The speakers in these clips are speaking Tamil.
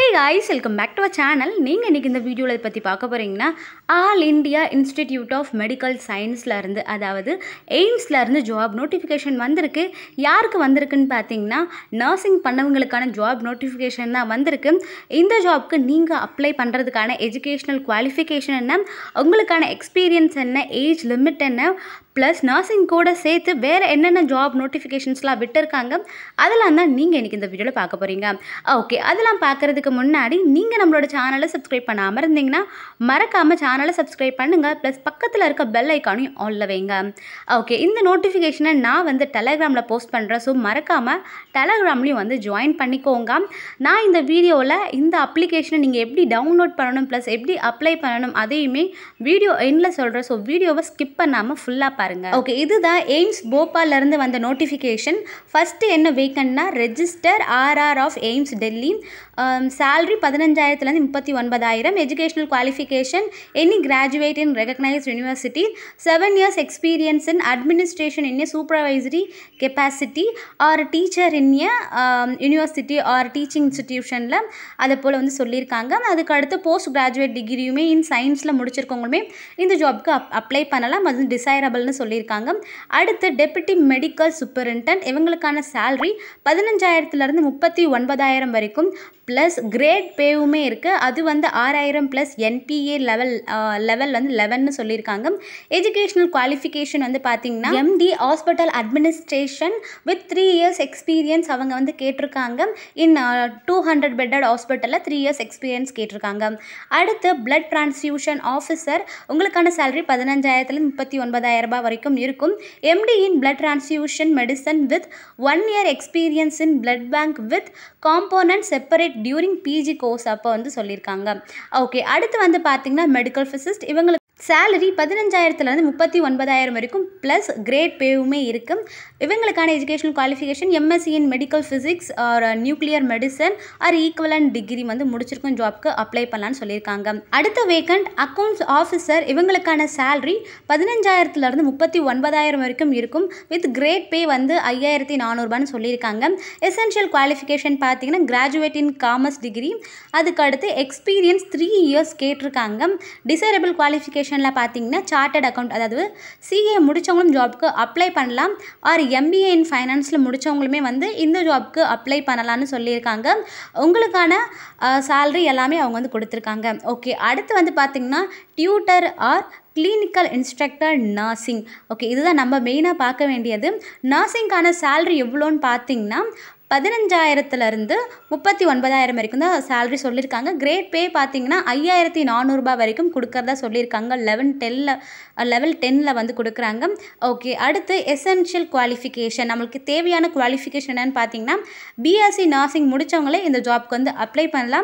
guys welcome back to a channel நீங்கள் இன்றைக்கி இந்த வீடியோவில் இதை பற்றி பார்க்க போகிறீங்கன்னா all India institute of medical சயின்ஸில் இருந்து அதாவது எய்ம்ஸில் இருந்து ஜாப் நோட்டிஃபிகேஷன் வந்திருக்கு யாருக்கு வந்திருக்குன்னு பார்த்தீங்கன்னா நர்சிங் பண்ணவங்களுக்கான ஜாப் நோட்டிஃபிகேஷன் தான் வந்திருக்கு இந்த ஜாப்க்கு நீங்கள் அப்ளை பண்ணுறதுக்கான எஜுகேஷ்னல் குவாலிஃபிகேஷன் என்ன உங்களுக்கான எக்ஸ்பீரியன்ஸ் என்ன ஏஜ் லிமிட் என்ன ப்ளஸ் நர்சிங் கூட சேர்த்து வேறு என்னென்ன ஜாப் நோட்டிஃபிகேஷன்ஸ்லாம் விட்டுருக்காங்க அதெல்லாம் தான் நீங்கள் இன்றைக்கி இந்த வீடியோவில் பார்க்க போகிறீங்க ஓகே அதெல்லாம் பார்க்குறதுக்கு முன்னாடி நீங்கள் நம்மளோட சேனலை சப்ஸ்கிரைப் பண்ணாமல் இருந்தீங்கன்னா மறக்காமல் சேனலை சப்ஸ்கிரைப் பண்ணுங்கள் ப்ளஸ் பக்கத்தில் இருக்க பெல் ஐக்கானையும் ஆல்ல வைங்க ஓகே இந்த நோட்டிஃபிகேஷனை நான் வந்து டெலகிராமில் போஸ்ட் பண்ணுறேன் ஸோ மறக்காமல் டெலகிராம்லேயும் வந்து ஜாயின் பண்ணிக்கோங்க நான் இந்த வீடியோவில் இந்த அப்ளிகேஷனை நீங்கள் எப்படி டவுன்லோட் பண்ணணும் ப்ளஸ் எப்படி அப்ளை பண்ணணும் அதையுமே வீடியோ எண்டில் சொல்கிறேன் ஸோ வீடியோவை ஸ்கிப் பண்ணாமல் ஃபுல்லாக பாருங்கள் ஓகே இதுதான் எய்ம்ஸ் போபால்லேருந்து வந்த நோட்டிஃபிகேஷன் ஃபஸ்ட்டு என்ன வேக்கன்னா register RR of AIIMS Delhi salary பதினஞ்சாயிரத்துலேருந்து முப்பத்தி ஒன்பதாயிரம் educational qualification any graduate in recognise university seven years experience in administration in a supervisory capacity or teacher in a university or teaching இன்ஸ்டிடியூஷனில் அதை போல் வந்து சொல்லியிருக்காங்க அதுக்கு அடுத்து போஸ்ட் கிராஜுவேட் டிகிரியுமே இன் சயின்ஸில் முடிச்சிருக்கவங்களுமே இந்த ஜாப்க்கு அப் அப்ளை பண்ணலாம் அது டிசைரபிள்னு சொல்லியிருக்காங்க அடுத்து டெப்யூட்டி மெடிக்கல் சூப்பரிண்டன்ட் இவங்களுக்கான சேல்ரி பதினஞ்சாயிரத்துலேருந்து முப்பத்தி ஒன்பதாயிரம் வரைக்கும் ப்ளஸ் கிரேட் பேவுமே இருக்குது அது வந்து ஆறாயிரம் ப்ளஸ் என்பிஏ லெவல் லெவல் வந்து லெவன்னு சொல்லியிருக்காங்க எஜுகேஷ்னல் குவாலிஃபிகேஷன் வந்து பார்த்தீங்கன்னா MD hospital administration with three years experience அவங்க வந்து கேட்டிருக்காங்க இன் டூ ஹண்ட்ரட் பெட்டட் ஹாஸ்பிட்டலில் த்ரீ இயர்ஸ் எக்ஸ்பீரியன்ஸ் கேட்டிருக்காங்க அடுத்து பிளட் டிரான்ஸ்ஃபியூஷன் ஆஃபீஸர் உங்களுக்கான சேலரி பதினஞ்சாயிரத்துலேருந்து முப்பத்தி ஒன்பதாயிரம் ரூபாய் வரைக்கும் இருக்கும் MD in blood transfusion medicine with one year experience in blood bank with component separate during PG course அப்போ வந்து சொல்லியிருக்காங்க ஓகே அடுத்து வந்து பார்த்தீங்கன்னா மெடிக்கல் ஃபிசிஸ்ட் இவங்களுக்கு சேலரி பதினஞ்சாயிரத்துலேருந்து முப்பத்தி ஒன்பதாயிரம் வரைக்கும் ப்ளஸ் கிரேட் பேவுமே இருக்குது இவங்களுக்கான educational qualification MSc in medical physics or nuclear medicine or equivalent degree வந்து முடிச்சிருக்கும் ஜாப்க்கு அப்ளை பண்ணலான்னு சொல்லியிருக்காங்க அடுத்த வேக்கண்ட் அக்கௌண்ட்ஸ் ஆஃபீஸர் இவங்களுக்கான சேலரி பதினஞ்சாயிரத்துலேருந்து முப்பத்தி ஒன்பதாயிரம் வரைக்கும் இருக்கும் வித் கிரேட் பே வந்து ஐயாயிரத்தி நானூறுபான்னு சொல்லியிருக்காங்க எசென்ஷியல் குவாலிஃபிகேஷன் பார்த்தீங்கன்னா கிராஜுவேட் இன் காமர்ஸ் டிகிரி அதுக்கு அடுத்து எக்ஸ்பீரியன்ஸ் த்ரீ இயர்ஸ் கேட்டிருக்காங்க டிசைரபிள் குவாலிஃபிகேஷன் செக்ஷனில் பார்த்தீங்கன்னா சார்ட்டட் அக்கௌண்ட் அதாவது சிஏ முடித்தவங்களும் ஜாப்க்கு அப்ளை பண்ணலாம் ஆர் எம்பிஏ இன் ஃபைனான்ஸில் முடித்தவங்களுமே வந்து இந்த ஜாப்க்கு அப்ளை பண்ணலான்னு சொல்லியிருக்காங்க உங்களுக்கான சேல்ரி எல்லாமே அவங்க வந்து கொடுத்துருக்காங்க ஓகே அடுத்து வந்து பார்த்திங்கன்னா tutor or clinical instructor nursing okay இதுதான் நம்ம மெயினாக பார்க்க வேண்டியது நர்சிங்க்கான சேல்ரி எவ்வளோன்னு பார்த்தீங்கன்னா பதினஞ்சாயிரத்துலேருந்து முப்பத்தி ஒன்பதாயிரம் வரைக்கும் தான் சேலரி சொல்லியிருக்காங்க கிரேட் பே பார்த்தீங்கன்னா ஐயாயிரத்தி நானூறுரூபா வரைக்கும் கொடுக்கறதா சொல்லியிருக்காங்க லெவன் டென்னில் லெவல் டென்னில் வந்து கொடுக்குறாங்க ஓகே அடுத்து எசென்ஷியல் குவாலிஃபிகேஷன் நம்மளுக்கு தேவையான குவாலிஃபிகேஷன் என்னன்னு பார்த்தீங்கன்னா பிஎஸ்சி நர்சிங் முடித்தவங்களே இந்த ஜாப்க்கு வந்து அப்ளை பண்ணலாம்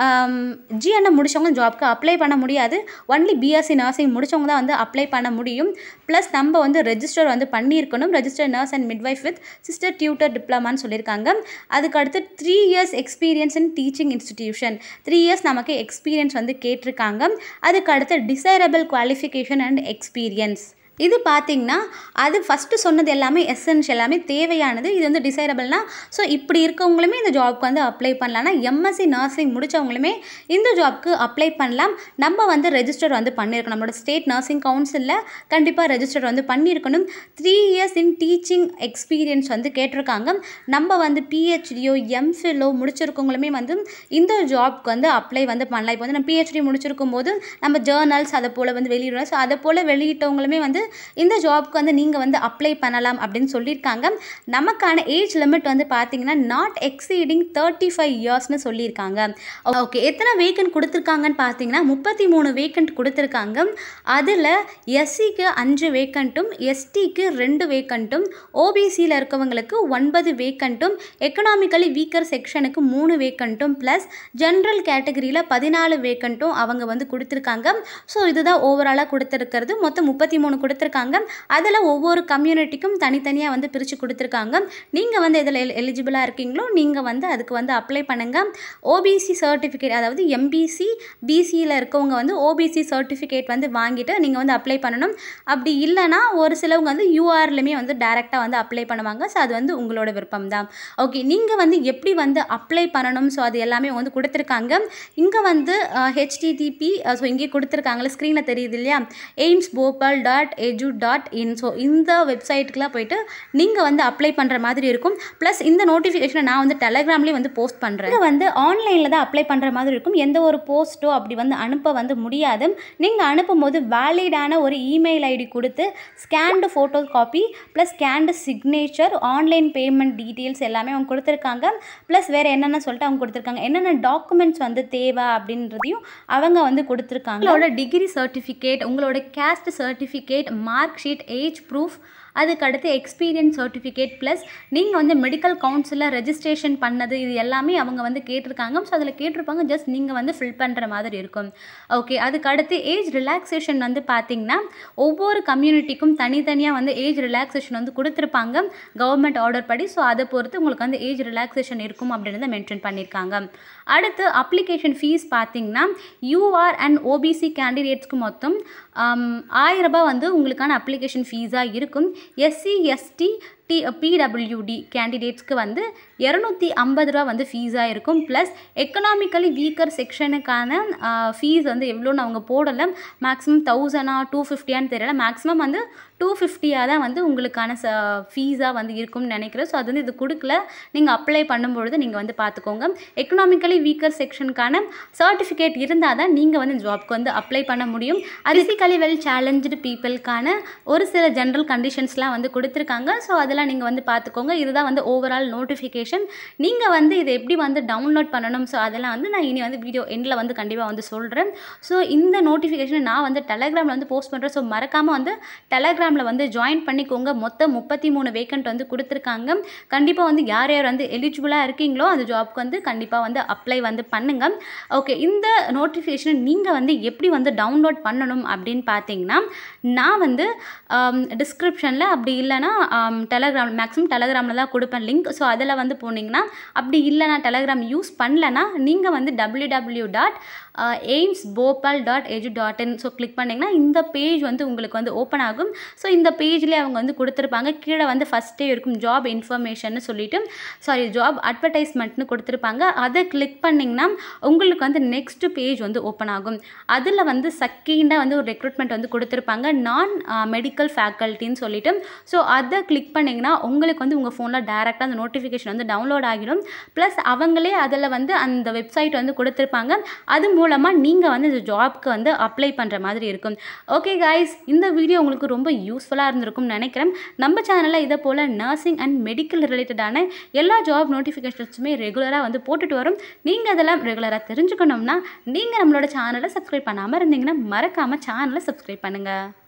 ஜிஎன்எம் முடித்தவங்க ஜாப்க்கு அப்ளை பண்ண முடியாது ஒன்லி பிஎஸ்சி நர்சிங் முடித்தவங்க தான் வந்து அப்ளை பண்ண முடியும் ப்ளஸ் நம்ம வந்து ரெஜிஸ்டர் வந்து பண்ணியிருக்கணும் register nurse and midwife with sister tutor டிப்ளமான்னு சொல்லியிருக்காங்க அதுக்கு அடுத்து three years experience in teaching institution three years நமக்கு எக்ஸ்பீரியன்ஸ் வந்து கேட்டிருக்காங்க அதுக்கு அடுத்து டிசைரபிள் குவாலிஃபிகேஷன் அண்ட் எக்ஸ்பீரியன்ஸ் இது பார்த்திங்கன்னா அது ஃபஸ்ட்டு சொன்னது எல்லாமே எசன்ஸ் எல்லாமே தேவையானது இது வந்து டிசைரபிள்னா ஸோ இப்படி இருக்கவங்களுமே இந்த ஜாப்க்கு வந்து அப்ளை பண்ணலாம்னா எம்எஸ்சி நர்சிங் முடித்தவங்களுமே இந்த ஜாப்க்கு அப்ளை பண்ணலாம் நம்ம வந்து ரெஜிஸ்டர் வந்து பண்ணியிருக்கணும் நம்மளோட ஸ்டேட் நர்சிங் கவுன்சிலில் கண்டிப்பாக ரெஜிஸ்டர் வந்து பண்ணியிருக்கணும் three years in teaching experience வந்து கேட்டிருக்காங்க நம்ம வந்து பிஹெச்டியோ எம்ஃபிலோ முடிச்சிருக்கவங்களுமே வந்து இந்த ஜாப்க்கு வந்து அப்ளை வந்து பண்ணலாம் இப்போ வந்து நம்ம பிஹெச்டி முடிச்சிருக்கும் போது நம்ம ஜேர்னல்ஸ் அதை போல் வந்து வெளியிடுறோம் ஸோ அதை போல் வெளியிட்டவங்களுமே வந்து இந்த ஜாப்க்கு வந்து நீங்கள் வந்து அப்ளை பண்ணலாம் அப்படின்னு சொல்லியிருக்காங்க நமக்கான ஏஜ் லிமிட் வந்து பார்த்தீங்கன்னா நாட் எக்ஸீடிங் தேர்ட்டி ஃபைவ் இயர்ஸ்னு சொல்லியிருக்காங்க ஓகே எத்தனை வேக்கண்ட் கொடுத்துருக்காங்கன்னு பார்த்தீங்கன்னா முப்பத்தி மூணு வேக்கண்ட் கொடுத்துருக்காங்க அதில் எஸ்சிக்கு அஞ்சு வேக்கண்ட்டும் எஸ்டிக்கு ரெண்டு வேக்கண்ட்டும் ஓபிசியில் இருக்கவங்களுக்கு ஒன்பது வேக்கண்ட்டும் எக்கனாமிக்கலி வீக்கர் செக்ஷனுக்கு மூணு வேக்கண்ட்டும் ப்ளஸ் ஜென்ரல் கேட்டகரியில் பதினாலு வேக்கண்ட்டும் அவங்க வந்து கொடுத்துருக்காங்க ஸோ இதுதான் ஓவராலாக கொடுத்துருக்கிறது மொத்தம் முப்பத்தி மூணு கொடுத்துருக்காங்க அதில் ஒவ்வொரு கம்யூனிட்டிக்கும் தனித்தனியாக வந்து பிரித்து கொடுத்துருக்காங்க நீங்கள் வந்து இதில் எல் எலிஜிபிளாக இருக்கீங்களோ நீங்கள் வந்து அதுக்கு வந்து அப்ளை பண்ணுங்கள் ஓபிசி சர்டிஃபிகேட் அதாவது எம்பிசி பிசியில் இருக்கவங்க வந்து ஓபிசி சர்டிஃபிகேட் வந்து வாங்கிட்டு நீங்கள் வந்து அப்ளை பண்ணணும் அப்படி இல்லைனா ஒரு சிலவங்க வந்து யூஆர்லையுமே வந்து டேரெக்டாக வந்து அப்ளை பண்ணுவாங்க ஸோ அது வந்து உங்களோட விருப்பம் தான் ஓகே நீங்கள் வந்து எப்படி வந்து அப்ளை பண்ணணும் ஸோ அது எல்லாமே வந்து கொடுத்துருக்காங்க இங்கே வந்து ஹெச்டிடிபி ஸோ இங்கே கொடுத்துருக்காங்களே ஸ்க்ரீனில் தெரியுது இல்லையா AIIMS Bhopal dot edu dot in so இந்த வெப்சைட்டுக்குலாம் போயிட்டு நீங்கள் வந்து அப்ளை பண்ணுற மாதிரி இருக்கும் ப்ளஸ் இந்த நோட்டிஃபிகேஷனை நான் வந்து டெலகிராம்லேயே வந்து போஸ்ட் பண்ணுறேன் இது வந்து ஆன்லைனில் தான் அப்ளை பண்ணுற மாதிரி இருக்கும் எந்த ஒரு போஸ்ட்டோ அப்படி வந்து அனுப்ப வந்து முடியாது நீங்கள் அனுப்பும்போது வேலிடான ஒரு இமெயில் ஐடி கொடுத்து scanned photo copy plus scanned signature online payment details எல்லாமே அவங்க கொடுத்துருக்காங்க ப்ளஸ் வேறு என்னென்ன சொல்லிட்டு அவங்க கொடுத்துருக்காங்க என்னென்ன டாக்குமெண்ட்ஸ் வந்து தேவை அப்படின்றதையும் அவங்க வந்து கொடுத்துருக்காங்க உங்களோட டிகிரி சர்டிஃபிகேட் உங்களோட caste certificate mark sheet age proof அதுக்கடுத்து எக்ஸ்பீரியன்ஸ் சர்டிஃபிகேட் ப்ளஸ் நீங்கள் வந்து மெடிக்கல் கவுன்சிலில் ரெஜிஸ்ட்ரேஷன் பண்ணது இது எல்லாமே அவங்க வந்து கேட்டிருக்காங்க ஸோ அதில் கேட்டிருப்பாங்க ஜஸ்ட் நீங்கள் வந்து ஃபில் பண்ணுற மாதிரி இருக்கும் ஓகே அதுக்கடுத்து ஏஜ் ரிலாக்ஸேஷன் வந்து பார்த்திங்கன்னா ஒவ்வொரு கம்யூனிட்டிக்கும் தனித்தனியாக வந்து ஏஜ் ரிலாக்ஸேஷன் வந்து கொடுத்துருப்பாங்க கவர்மெண்ட் ஆர்டர் படி ஸோ அதை பொறுத்து உங்களுக்கு வந்து ஏஜ் ரிலாக்ஸேஷன் இருக்கும் அப்படின்றத மென்ஷன் பண்ணியிருக்காங்க அடுத்து அப்ளிகேஷன் ஃபீஸ் பார்த்தீங்கன்னா யூஆர் அண்ட் ஓபிசி கேண்டிடேட்ஸ்க்கு மொத்தம் ஆயிரம் ரூபாய் வந்து உங்களுக்கான அப்ளிகேஷன் ஃபீஸாக இருக்கும் எஸ்சி எஸ்டி டி பிடபிள்யூடி கேண்டிடேட்ஸ்க்கு வந்து இரநூத்தி ஐம்பது ரூபா வந்து ஃபீஸாக இருக்கும் ப்ளஸ் எக்கனாமிக்கலி வீக்கர் செக்ஷனுக்கான ஃபீஸ் வந்து எவ்வளோன்னு அவங்க போடலை மேக்ஸிமம் தௌசண்டா டூ ஃபிஃப்டியான்னு தெரியல மேக்ஸிமம் வந்து டூ ஃபிஃப்டியாக தான் வந்து உங்களுக்கான ச ஃபீஸாக வந்து இருக்கும்னு நினைக்கிறேன் ஸோ அது வந்து இது கொடுக்கல நீங்கள் அப்ளை பண்ணும்பொழுது நீங்கள் வந்து பார்த்துக்கோங்க எக்கனாமிக்கலி வீக்கர் செக்ஷனுக்கான சர்டிஃபிகேட் இருந்தால் தான் நீங்கள் வந்து ஜாப்க்கு வந்து அப்ளை பண்ண முடியும் ஃபிசிக்கலி வெல் சேலஞ்சு பீப்புளுக்கான ஒரு சில ஜென்ரல் கண்டிஷன்ஸ்லாம் வந்து கொடுத்துருக்காங்க ஸோ அதெல்லாம் நீங்கள் வந்து பார்த்துக்கோங்க இதுதான் வந்து ஓவரால் நோட்டிஃபிகேஷன் நீங்கள் வந்து இதை எப்படி வந்து டவுன்லோட் பண்ணணும் ஸோ அதெல்லாம் வந்து நான் இனி வந்து வீடியோ எண்டில் வந்து கண்டிப்பாக வந்து சொல்கிறேன் ஸோ இந்த நோட்டிஃபிகேஷனை நான் வந்து டெலகிராமில் வந்து போஸ்ட் பண்ணுறேன் ஸோ மறக்காமல் வந்து டெலகிராமில் வந்து ஜாயின் பண்ணிக்கோங்க மொத்தம் முப்பத்தி மூணு வேக்கண்ட் வந்து கொடுத்துருக்காங்க கண்டிப்பாக வந்து யார் யார் வந்து எலிஜிபிளாக இருக்கீங்களோ அந்த ஜாப்க்கு வந்து கண்டிப்பாக வந்து அப்ளை வந்து பண்ணுங்கள் ஓகே இந்த நோட்டிஃபிகேஷனை நீங்கள் வந்து எப்படி வந்து டவுன்லோட் பண்ணணும் அப்படின்னு பார்த்தீங்கன்னா நான் வந்து டிஸ்கிரிப்ஷனில் அப்படி இல்லைனா டெலகிராம் மேக்ஸிமம் டெலகிராமில் தான் கொடுப்பேன் லிங்க் ஸோ அதில் வந்து போனீங்கன்னா அப்படி இல்லைனா டெலகிராம் யூஸ் பண்ணலன்னா நீங்கள் வந்து W W dot AIIMS Bhopal dot edu dot in so click பண்ணிங்கன்னா இந்த பேஜ் வந்து உங்களுக்கு வந்து ஓப்பன் ஆகும் ஸோ இந்த பேஜ்லேயே அவங்க வந்து கொடுத்துருப்பாங்க கீழே வந்து ஃபஸ்ட்டே இருக்கும் ஜாப் இன்ஃபர்மேஷன் சொல்லிட்டு சாரி ஜாப் அட்வர்டைஸ்மெண்ட்னு கொடுத்துருப்பாங்க அதை கிளிக் பண்ணிங்கன்னா உங்களுக்கு வந்து நெக்ஸ்ட் பேஜ் வந்து ஓப்பன் ஆகும் அதில் வந்து செகண்டாக வந்து ஒரு ரெக்ரூட்மெண்ட் வந்து கொடுத்துருப்பாங்க நான் மெடிக்கல் ஃபேக்கல்ட்டின்னு சொல்லிட்டு ஸோ அதை கிளிக் பண்ணிங்கன்னா உங்களுக்கு வந்து உங்கள் ஃபோனில் டேரெக்டாக அந்த நோட்டிஃபிகேஷன் வந்து டவுன்லோட் ஆகிடும் ப்ளஸ் அவங்களே அதில் வந்து அந்த வெப்சைட் வந்து கொடுத்துருப்பாங்க அது மூலமாக நீங்கள் வந்து இந்த ஜாப்க்கு வந்து அப்ளை பண்ணுற மாதிரி இருக்கும் ஓகே கைஸ் இந்த வீடியோ உங்களுக்கு ரொம்ப யூஸ்ஃபுல்லாக இருந்திருக்கும்னு நினைக்கிறேன் நம்ம சேனலில் இதை போல் நர்சிங் அண்ட் மெடிக்கல் ரிலேட்டடான எல்லா ஜாப் நோட்டிஃபிகேஷன்ஸுமே ரெகுலராக வந்து போட்டுட்டு வரும் நீங்கள் அதெல்லாம் ரெகுலராக தெரிஞ்சுக்கணும்னா நீங்கள் நம்மளோட சேனலை சப்ஸ்கிரைப் பண்ணாமல் இருந்தீங்கன்னா மறக்காமல் சேனலை சப்ஸ்கிரைப் பண்ணுங்கள்